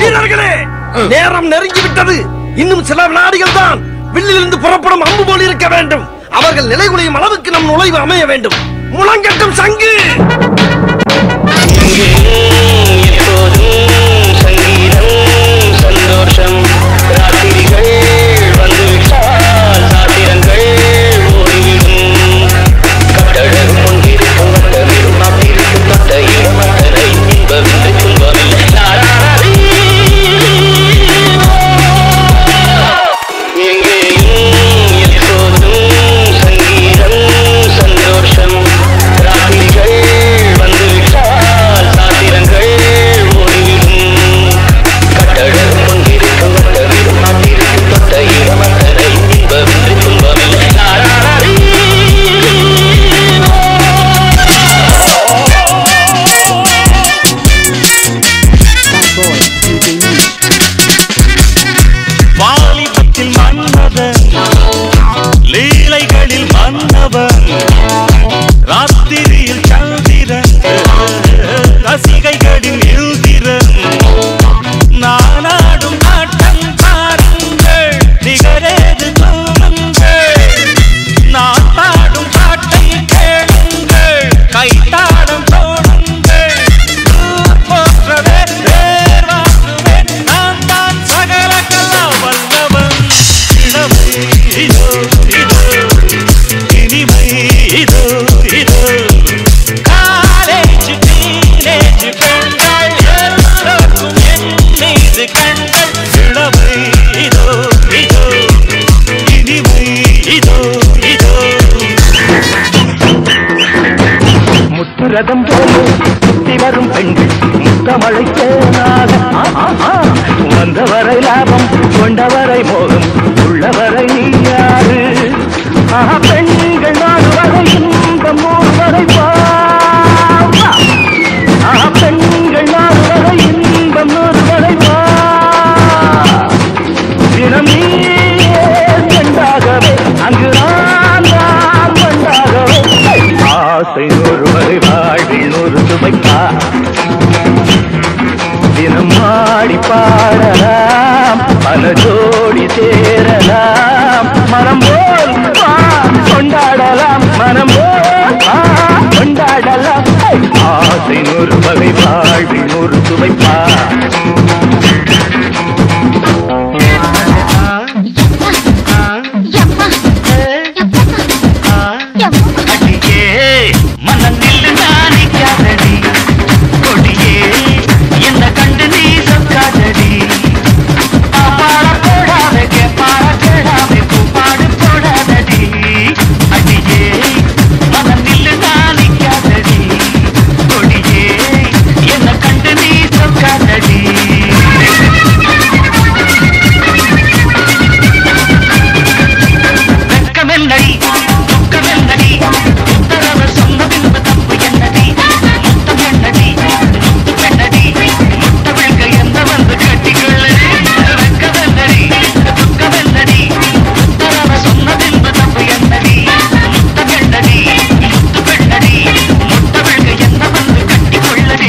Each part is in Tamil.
வீரர்களே நேரம் நெருங்கி விட்டது இன்னும் சில வினாடிகள் தான் வில்லிலிருந்து புறப்படும் அம்பு போல் இருக்க வேண்டும் அவர்கள் நிலைகுலையும் அளவுக்கு நம் நுழைவு அமைய வேண்டும் முழங்கட்டும் சங்கு சந்தோஷம் ராத்திரிகள் வந்துவிட்டால் சாத்திரங்கள் ஓடிவிடும் கட்டழகு கொண்டிருக்கும் வட்டமிடும் நாட்டிருக்கும் தட்டையிடும் அத்தனை இன்பமில்லை துன்பமில்லை நாராரி எங்கேயும் எப்போதும் சங்கீதம் சந்தோஷம் ராத்திரிகள் வந்துவிட்டால் சாத்திரங்கள் ஓடிவிடும் கட்டழகு கொண்டிருக்கும் வட்டமிடும் நாட்டிருக்கும் தட்டையிடும் அத்தனை இன்பமில்லை துன்பமில்லை நாராரி வாலிபத்தில் மன்னவன் லீலைகளில் மன்னவன் ராத்திரியில் சந்திரன் ரசிகைகளின் எழுதிரன் நானாடும் ஆட்டம் பாருங்கள் நிகரேது தோணுங்கள் நான் பாடும் பாட்டை கேளுங்கள் கைத்தாடம் தோணுங்கள் போற்றவே வேர் வாங்குவேன் நான் தான் சகல கலா வல்லவன் இளமை இதோ இதோ இனிமை இதோ இதோ காலேஜ் டீனேஜ் பெண்கள் எல்லோருக்கும் என் மீது கண்கள் இளமை இதோ இதோ இனிமை இதோ இதோ முத்துரதம் போல சுத்தி வரும் பெண்கள் முத்தமழை தேனாக ஆ, ஆ, ஆ. வந்தவரை லாபம் கொண்டவரை மோகம் உள்ளவரை நீயாறு ஆஹா பெண்கள் நாடு வரை இன்பம் ஊர் வரை வா வா. ஆஹா பெண்கள் நாடு வரை இன்பம் ஊர் வரை வா தினம் நீயே சென்றாகவே அங்கு நான் தான் வந்தாகவே ஆசை நூறு வரை வாழ்வில் நூறு சுமைப்பா தினம் ஆடி பாடலாம் பல ஜோடி சேரலாம் மனம் போல் வா, கொண்டாடலாம் மனம் போல் வா, கொண்டாடலாம் ஆசை நூறு வகை வாழ்வில் நூறு சுவைப்பா அடியே மனதில் நாணிக்காதடி கொடியே என்ன கண்டு நீ சொக்காதடி பாப்பாட போடாத கேப்பாட கேடாமே பூப்பாடு போடாதடி அடியே மனதில் நாணிக்காதடி கொடியே என்ன கண்டு நீ சொக்காதடி வெட்கமெல்லடி துக்கமெல்லடி உத்தரவு சொன்னதின்பு தப்பு என்னடி முத்தம் என்னடி முத்து பெண்ணடி முத்தமிழ்க எந்த வந்து கட்டிக்கொள்ளடி வெட்கமெல்லடி துக்கமெல்லடி உத்தரவு சொன்னதின்பு தப்பு என்னடி முத்தம் என்னடி முத்து பெண்ணடி முத்தமிழ்க எந்த வந்து கட்டிக்கொள்ளடி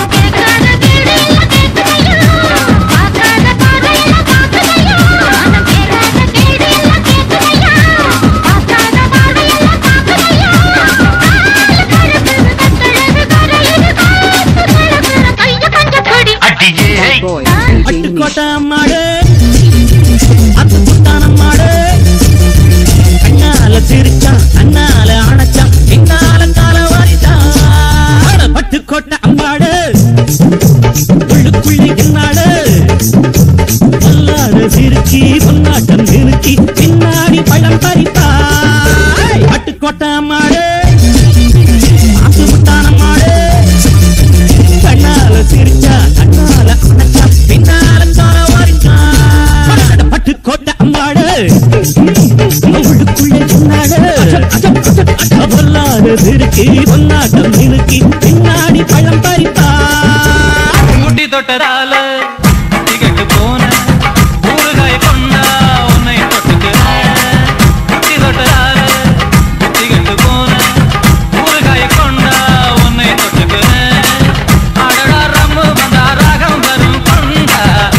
அடியே அட்டுக்கோட்டை மாடு அத்து புத்தான மாடு கண்ணால சிரிச்சான் கண்ணால அணைச்சான் எங்கால கால வாரிட்டான் பட்டுக்கோட்டை அம்பாடு உள்ளுக்குள்ளி என்னாடு பொல்லாத சிரிச்சி பொன்னாட்டம் நிறுத்தி பின்னாடி பழம் பறிப்பாய் பட்டுக்கோட்டை மாடு அத்து புத்தான மாடு கண்ணால சிரிச்சா கண்ணால அணைச்சா பின்னால கால வாரிச்சா பட்டு கோட்டை அம்மாடு உள்ளுக்குள்ளே சொன்னாடு பொல்லாத சிறுக்கி பொன்னாட்டம் நிறுக்கி பின்னாடி பழம் பறிப்பா முட்டி தொட்டதால திகட்டு போன ஊறுகாய கொண்டா உன்னை தொட்டுக்கிறேன் முட்டி தொட்டதால திகட்டு போன ஊறுகாய கொண்டா உன்னை தொட்டுக்கிறேன் அடடா ரம்மு வந்தா ராகம் வரும் கொண்டா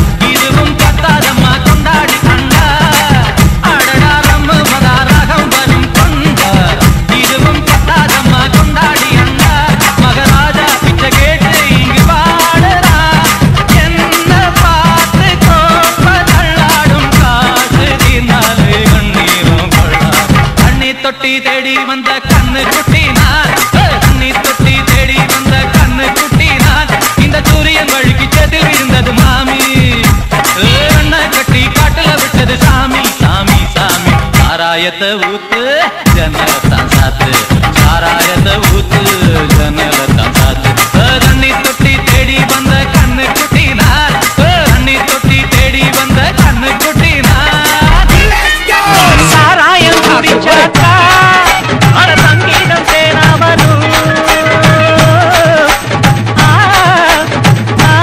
தேடி வந்த கண்ணு குட்டி நான் தண்ணி தொட்டி தேடி வந்த கண்ணு குட்டி நான் இந்த சூரியன் வழுக்கி செதில் விழுந்தது மாமி அண்ண கட்டி காட்டுல விட்டது சாமி சாமி சாமி சாராயத்தை ஊத்து ஜன்னலத்தான் சாத்து சாராயத்தை ஊத்து ஜன்னலத்தான் சாத்து தண்ணி தொட்டி தேடி வந்த கண்ணு குட்டி நான் தண்ணி தொட்டி தேடி வந்த கண்ணு குட்டி நான் சாராயம் குடிச்சாக்கா அட சங்கீதம் சேராமலும் ஆ, ஆ,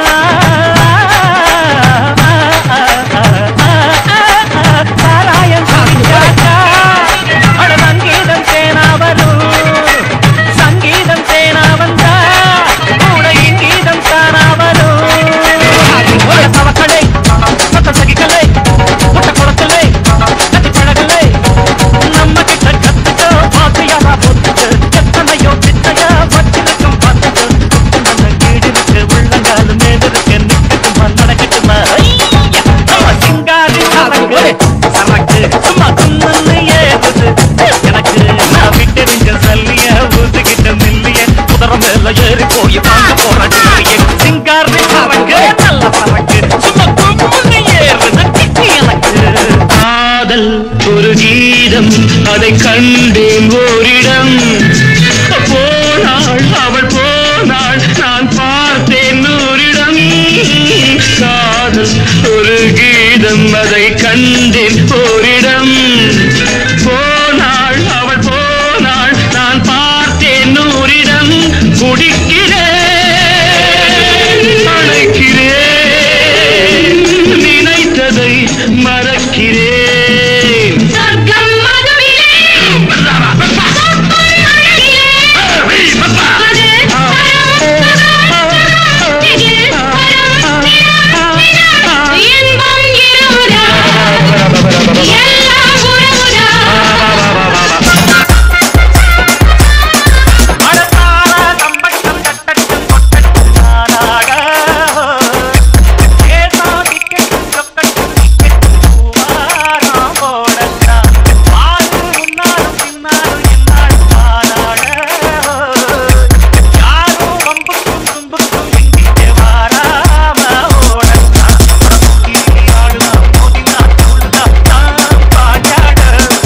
சாராயம் குடிச்சாக்கா அட சங்கீதம் சேராமலும் சங்கீதம் சேனா வந்தா கூட இங்கீதம் காணாமலும் தவக்கலை சொத்த சகிக்கலை முட்ட குளக்கலை கட்டி பழகலை நம்ம கிட்ட கத்துக்க பாத்தியாரா பொத்துக்கு எத்தனையோ பித்தையா வச்சிருக்கும் பார்த்துக்கு நல்ல கீடு இருக்கு உள்ளங்கால் மேலிருக்கு நிக்கட்டுமா நடக்கட்டுமா ஐயா, நம்ம சிங்காரி சரக்கு சரக்கு சும்மா தும்முன்னு ஏறுது எனக்கு நான் விட்டெறிஞ்ச சல்லிய ஊத்துக்கிட்ட மில்லிய குதிரை மேல ஏறி போய் வாங்க போற டில்லிய சிங்காரி சரக்கு நல்ல சரக்கு சும்மா தும்முன்னு ஏறுது கிட்டி எனக்கு காதல் ஒரு கீதம் அதை கண்டேன் ஓரிடம் போனாள் அவள் போனாள் நான் பார்த்தேன் நூறிடம் காதல் ஒரு கீதம் அதை கண்டேன் ஓரிடம் போனாள் அவள் போனாள் நான் பார்த்தேன் நூறிடம் குடிக்கிறேன் அழைக்கிறேன் நினைத்ததை மறக்கிறேன் சொர்க்கம் மதுவிலே சொப்பம் அழகிலே அது திகில் வரம் இன்பம் இருமுதா எல்லாம் உறவுதா அடத்தாரா தம்பட்டம் தட்டட்டும் கொட்டட்டும் நானாக ஏதோ டிக்கெட்டும் சொக்கட்டும் டிக்கெட்டும் பூவாராம் போடத்தான் பாரு முன்னாலும் பின்னாலும் என்னாலும் மாநாட யாரும் வம்புக்கும் தும்புக்கும் எங்கிட்டே வாராம ஓடத்தான் கீழே ஆடுதான் மோதினா தூளுதான் தான் பாஞ்சாட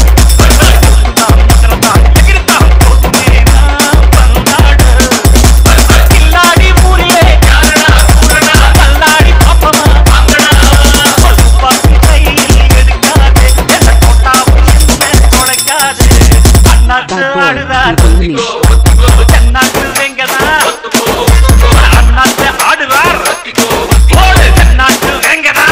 கில்லாடி ஊரிலே கல்லாடி பாப்பமா துப்பாக்கி கையில் எடுக்காதே என்ன கொட்டாவும் என்ன தொலைக்காதே அண்ணாத்து ஆடுறார் தென்னாட்டு வெங்கதா அண்ணாத்து ஆடுறார் ஓடு தென்னாட்டு வெங்கதா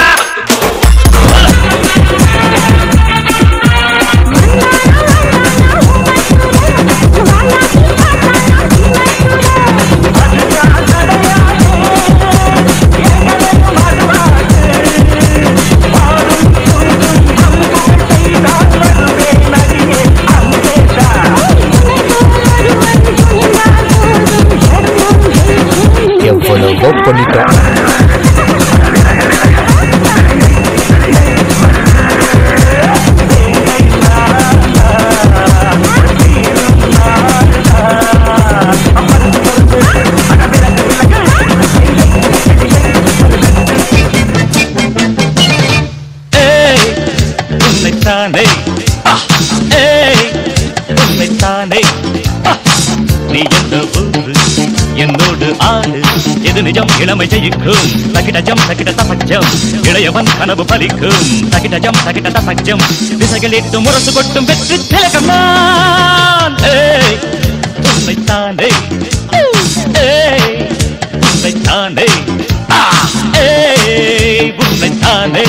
எவ்வளவோ பண்ணிட்டோம் ஏய் உன்னைத்தானே ஆ, ஏய் உன்னைத்தானே ஆ, நீ எந்த ஊரு என்னோடு ஆடு எது நிஜம் இளமை ஜெயிக்கும் தகிடஜம் தகிட தபஜம் இளையவன் கனவு பலிக்கும் தகிடஜம் தகிட தபஜம் திசைகளிட்டு முரசு கொட்டும் வெற்றி திலகம் நான் ஏய் உன்னைத்தானே ஏய் உன்னைத்தானே ஆ, ஏய் உன்னைத்தானே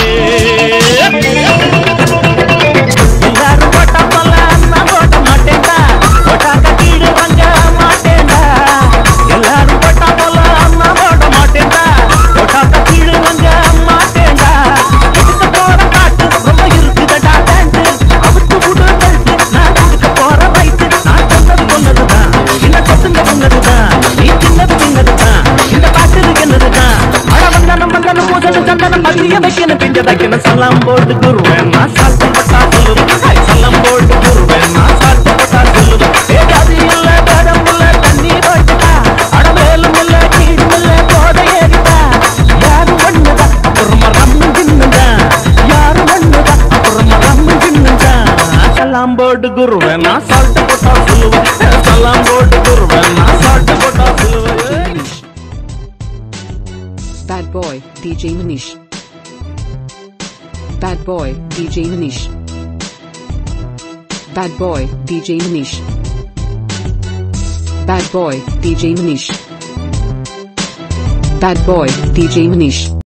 எல்லாரும் போட்டா போல நான் போட்ட மாட்டேன்டா போட்டாக்க கீழே வாங்க மாட்டேன்டா எல்லாரும் போட்டா போல நான் போட மாட்டேன்டா போட்டாக்க கீழே வாங்க மாட்டேன்டா இதுக்கு போற காட்டு ரொம்ப இருக்குதடா பேண்ட் அவுத்து விடு பெல்ட் நான் கொடுக்க போற ரைட்டு நான் சொன்னது கொன்னதுதான் இந்த கொத்துங்க கொன்னதுதான் நீ சின்னது சின்னதுதான் இந்த பாட்டு என்னதுதான் அட வந்தனம் வந்தனம் முதலும் சந்தனம் மதிய வைக்கணும் பிஞ்ச வைக்கணும் சல்லாம் போட்டு குருவேன் நான் சால்ட்டு பட்டா சொல்லுவேன் சல்லம் போட்டு குருவேன் நான் சால்ட்டு பட்டா DJ Manish. Bad boy, DJ Manish. Bad boy, DJ Manish. Bad boy, DJ Manish. Bad boy, DJ Manish.